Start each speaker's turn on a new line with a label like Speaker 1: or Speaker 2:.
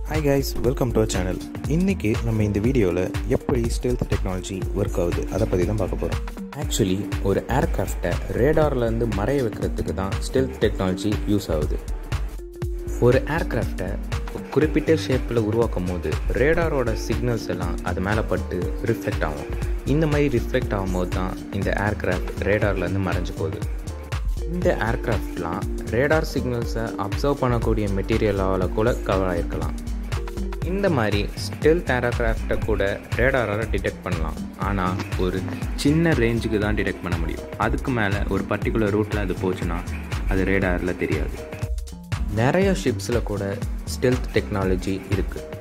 Speaker 1: hi guys welcome to channel இன்றைக்கி நம்ம இந்த வீடியோவில் எப்படி ஸ்டெல்த் டெக்னாலஜி ஒர்க் ஆகுது அதை பற்றி தான் பார்க்க போகிறோம் ஆக்சுவலி ஒரு ஏர்க்ராஃப்டை ரேடார்லேருந்து மறைய வைக்கிறதுக்கு தான் ஸ்டெல்த் டெக்னாலஜி யூஸ் ஆகுது ஒரு ஏர்க்ராஃப்டை குறிப்பிட்ட ஷேப்பில் உருவாக்கும் போது ரேடாரோட சிக்னல்ஸ் எல்லாம் அது மேலே பட்டு ரிஃப்ளெக்ட் ஆகும் இந்த மாதிரி ரிஃப்ளெக்ட் ஆகும்போது தான் இந்த ஏர்க்ராஃப்ட் ரேடார்லேருந்து மறைஞ்சு போகுது இந்த ஏர்க்ராஃப்ட்லாம் ரேடார் சிக்னல்ஸை அப்சர்வ் பண்ணக்கூடிய மெட்டீரியலால் கூட கவர் ஆகிருக்கலாம் இந்த மாதிரி ஸ்டெல்த் ஏர்க்ராஃப்டை கூட ரேடாரால் டிடெக்ட் பண்ணலாம் ஆனால் ஒரு சின்ன ரேஞ்சுக்கு தான் டிடெக்ட் பண்ண முடியும் அதுக்கு மேலே ஒரு பர்டிகுலர் ரூட்டில் அது போச்சுன்னா அது ரேடாரில் தெரியாது நிறைய ஷிப்ஸில் கூட ஸ்டெல்த் டெக்னாலஜி இருக்குது